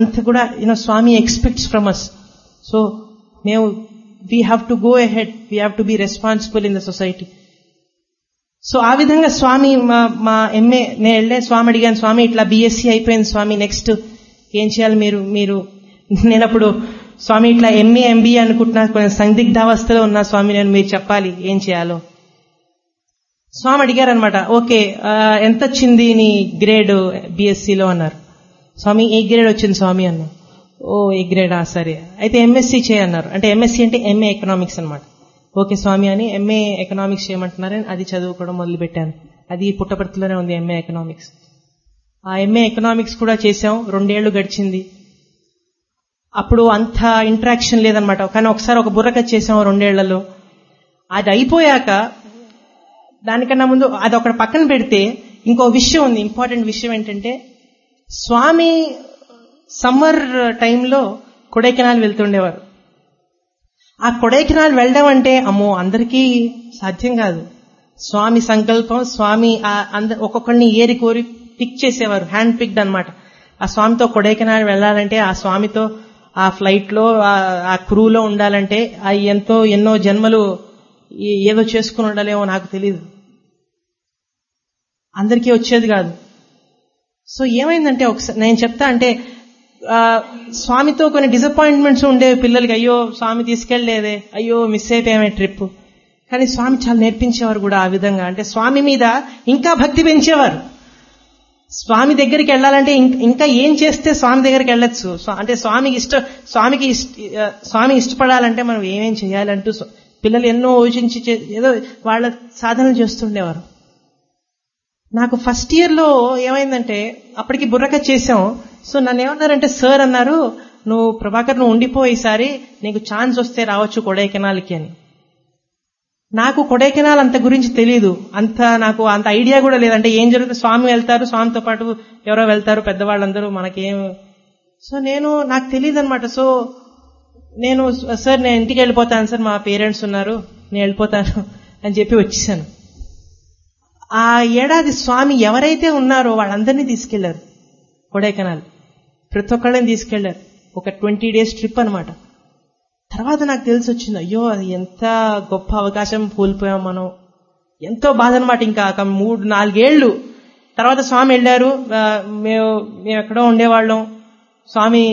అంత కూడా you know Swami expects from us so మేము we have to go ahead we have to be responsible in the society so ఆ విధంగా స్వామి మా మా ఎంఏ నేను వెళ్ళే స్వామి అడిగాను స్వామి ఇట్లా బీఎస్సీ అయిపోయింది స్వామి నెక్స్ట్ ఏం చేయాలి మీరు మీరు నేను అప్పుడు స్వామి ఇట్లా ఎంఏ ఎంబీఏ అనుకుంటున్నా కొంచెం సందిగ్ధావస్థలో ఉన్నా స్వామి నేను మీరు చెప్పాలి ఏం చేయాలో స్వామి అడిగారనమాట ఓకే ఎంత వచ్చింది నీ గ్రేడ్ బీఎస్సీలో అన్నారు స్వామి ఏ గ్రేడ్ వచ్చింది స్వామి అన్నా ఓ ఏ గ్రేడా సరే అయితే ఎంఎస్సీ చేయన్నారు అంటే ఎంఎస్సీ అంటే ఎంఏ ఎకనామిక్స్ అనమాట ఓకే స్వామి అని ఎంఏ ఎకనామిక్స్ చేయమంటున్నారని అది చదువుకోవడం మొదలుపెట్టాను అది పుట్టపర్తిలోనే ఉంది ఎంఏ ఎకనామిక్స్ ఆ ఎంఏ ఎకనామిక్స్ కూడా చేశాం రెండేళ్లు గడిచింది అప్పుడు అంత ఇంటరాక్షన్ లేదనమాట కానీ ఒకసారి ఒక బుర్రకథ చేసాం రెండేళ్లలో అది అయిపోయాక దానికన్నా ముందు అది ఒకటి పక్కన పెడితే ఇంకో విషయం ఉంది ఇంపార్టెంట్ విషయం ఏంటంటే స్వామి సమ్మర్ టైంలో కొడైకెనాల్ వెళ్తుండేవారు ఆ కొడైకెనాల్ వెళ్ళడం అంటే అమ్మో అందరికీ సాధ్యం కాదు స్వామి సంకల్పం స్వామి ఒక్కొక్కరిని ఏరి కోరి పిక్ చేసేవారు హ్యాండ్ పిక్డ్ అనమాట ఆ స్వామితో కొడైకెనాల్ వెళ్ళాలంటే ఆ స్వామితో ఆ ఫ్లైట్ లో ఆ క్రూలో ఉండాలంటే ఆ ఎంతో ఎన్నో జన్మలు ఏదో చేసుకుని ఉండాలేమో నాకు తెలియదు అందరికీ వచ్చేది కాదు సో ఏమైందంటే ఒకసారి నేను చెప్తా అంటే స్వామితో కొన్ని డిసప్పాయింట్మెంట్స్ ఉండేవి పిల్లలకి అయ్యో స్వామి తీసుకెళ్లేదే అయ్యో మిస్ అయిపోయామే ట్రిప్ కానీ స్వామి చాలా నేర్పించేవారు కూడా ఆ విధంగా అంటే స్వామి మీద ఇంకా భక్తి పెంచేవారు స్వామి దగ్గరికి వెళ్ళాలంటే ఇంకా ఏం చేస్తే స్వామి దగ్గరికి వెళ్ళొచ్చు అంటే స్వామికి ఇష్ట స్వామికి స్వామి ఇష్టపడాలంటే మనం ఏమేం చేయాలంటూ పిల్లలు ఎన్నో యోచించి ఏదో వాళ్ళ సాధనలు చేస్తుండేవారు నాకు ఫస్ట్ ఇయర్ లో ఏమైందంటే అప్పటికి బుర్రక చేసాం సో నన్ను ఏమన్నారంటే సార్ అన్నారు నువ్వు ప్రభాకర్ నువ్వు ఉండిపోయేసారి నీకు ఛాన్స్ వస్తే రావచ్చు కొడైకెనాల్కి అని నాకు కొడైకెనాల్ అంత గురించి తెలియదు అంత నాకు అంత ఐడియా కూడా లేదంటే ఏం జరుగుతుంది స్వామి వెళ్తారు స్వామితో పాటు ఎవరో వెళ్తారు పెద్దవాళ్ళందరూ మనకేం సో నేను నాకు తెలియదు అనమాట సో నేను సార్ నేను ఇంటికి వెళ్ళిపోతాను సార్ మా పేరెంట్స్ ఉన్నారు నేను వెళ్ళిపోతాను అని చెప్పి వచ్చేసాను ఆ ఏడాది స్వామి ఎవరైతే ఉన్నారో వాళ్ళందరినీ తీసుకెళ్లారు కొడైకెనాల్ ప్రతి ఒక్కళ్ళని తీసుకెళ్లారు ఒక ట్వంటీ డేస్ ట్రిప్ అనమాట తర్వాత నాకు తెలిసి వచ్చింది అయ్యో అది ఎంత గొప్ప అవకాశం కోల్పోయాం మనం ఎంతో బాధ అనమాట ఇంకా ఒక మూడు నాలుగేళ్లు తర్వాత స్వామి వెళ్ళారు మేము మేము ఎక్కడో ఉండేవాళ్ళం స్వామి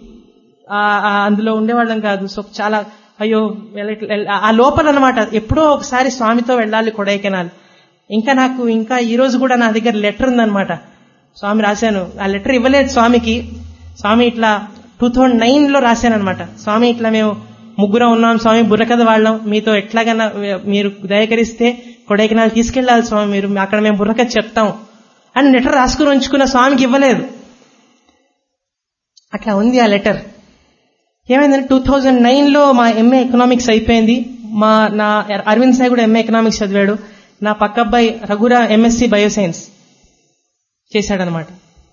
అందులో ఉండేవాళ్ళం కాదు సో చాలా అయ్యో ఆ లోపల అనమాట ఎప్పుడో ఒకసారి స్వామితో వెళ్ళాలి కొడైకెనాల్ ఇంకా నాకు ఇంకా ఈ రోజు కూడా నా దగ్గర లెటర్ ఉందనమాట స్వామి రాశాను ఆ లెటర్ ఇవ్వలేదు స్వామికి స్వామి ఇట్లా టూ థౌజండ్ నైన్ లో రాశాను అనమాట స్వామి ఇట్లా మేము ముగ్గురం ఉన్నాం స్వామి బుర్రకథ వాళ్ళం మీతో ఎట్లాగైనా మీరు దయకరిస్తే కొడైకెనాల్ తీసుకెళ్లాలి స్వామి మీరు అక్కడ మేము బుర్రకథ చెప్తాం అని లెటర్ రాసుకుని ఉంచుకున్న స్వామికి ఇవ్వలేదు అట్లా ఉంది ఆ లెటర్ ఏమైందంటే టూ థౌజండ్ నైన్ లో మా ఎంఏ ఎకనామిక్స్ అయిపోయింది మా నా అరవింద్ సాయి కూడా ఎంఏ ఎకనామిక్స్ చదివాడు నా పక్క అబ్బాయి రఘురా ఎంఎస్సి బయోసైన్స్ చేశాడనమాట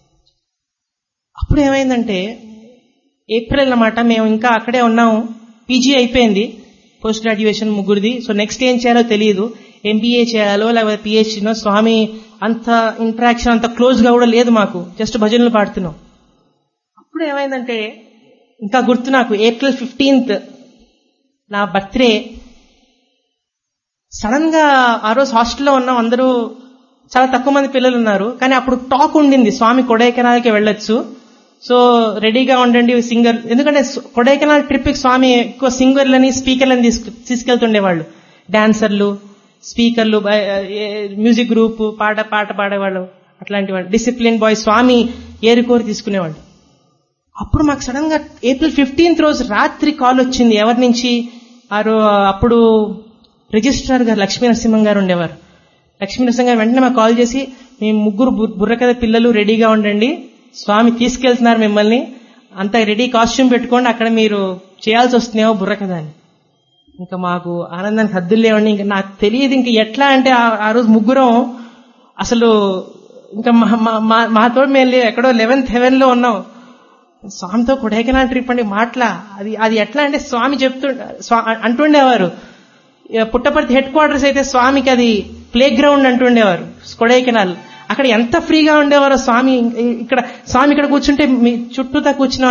అప్పుడు ఏమైందంటే ఏప్రిల్ అన్నమాట మేము ఇంకా అక్కడే ఉన్నాము పీజీ అయిపోయింది పోస్ట్ గ్రాడ్యుయేషన్ ముగ్గురిది సో నెక్స్ట్ ఏం చేయాలో తెలియదు ఎంబీఏ చేయాలో లేకపోతే పిహెచ్డీనో స్వామి అంత ఇంటరాక్షన్ అంత క్లోజ్ గా కూడా లేదు మాకు జస్ట్ భజనలు పాడుతున్నాం అప్పుడు ఏమైందంటే ఇంకా గుర్తు నాకు ఏప్రిల్ ఫిఫ్టీన్త్ నా బర్త్డే సడన్ గా ఆ రోజు హాస్టల్లో ఉన్నాం అందరూ చాలా తక్కువ మంది పిల్లలు ఉన్నారు కానీ అప్పుడు టాక్ ఉండింది స్వామి కొడైకెనాల్కి వెళ్ళొచ్చు సో రెడీగా ఉండండి సింగర్ ఎందుకంటే కొడైకెనాల్ ట్రిప్ స్వామి ఎక్కువ సింగర్లని స్పీకర్లని తీసుకెళ్తుండేవాళ్ళు డాన్సర్లు స్పీకర్లు మ్యూజిక్ గ్రూప్ పాట పాట పాడేవాళ్ళు అట్లాంటి వాళ్ళు డిసిప్లిన్ బాయ్ స్వామి ఏరుకోరి తీసుకునేవాళ్ళు అప్పుడు మాకు సడన్ గా ఏప్రిల్ ఫిఫ్టీన్త్ రోజు రాత్రి కాల్ వచ్చింది ఎవరి నుంచి అప్పుడు రిజిస్ట్రార్ గారు లక్ష్మీ నరసింహం గారు ఉండేవారు లక్ష్మీ నరసింహం గారు వెంటనే మాకు కాల్ చేసి మేము ముగ్గురు బుర్రకథ పిల్లలు రెడీగా ఉండండి స్వామి తీసుకెళ్తున్నారు మిమ్మల్ని అంత రెడీ కాస్ట్యూమ్ పెట్టుకోండి అక్కడ మీరు చేయాల్సి వస్తుందేమో బుర్రకథ అని ఇంకా మాకు ఆనందానికి హద్దులు లేవండి ఇంకా నాకు తెలియదు ఇంకా ఎట్లా అంటే ఆ రోజు ముగ్గురం అసలు ఇంకా మాతో మేము ఎక్కడో లెవెన్త్ హెవెన్ లో ఉన్నాం స్వామితో కొడైకెనాల్ ట్రిప్ అండి మాటల అది అది ఎట్లా అంటే స్వామి చెప్తూ అంటుండేవారు పుట్టపర్తి హెడ్ క్వార్టర్స్ అయితే స్వామికి అది ప్లే గ్రౌండ్ అంటుండేవారు కొడైకెనాల్ అక్కడ ఎంత ఫ్రీగా ఉండేవారో స్వామి ఇక్కడ స్వామి ఇక్కడ కూర్చుంటే మీ చుట్టూతా కూర్చున్న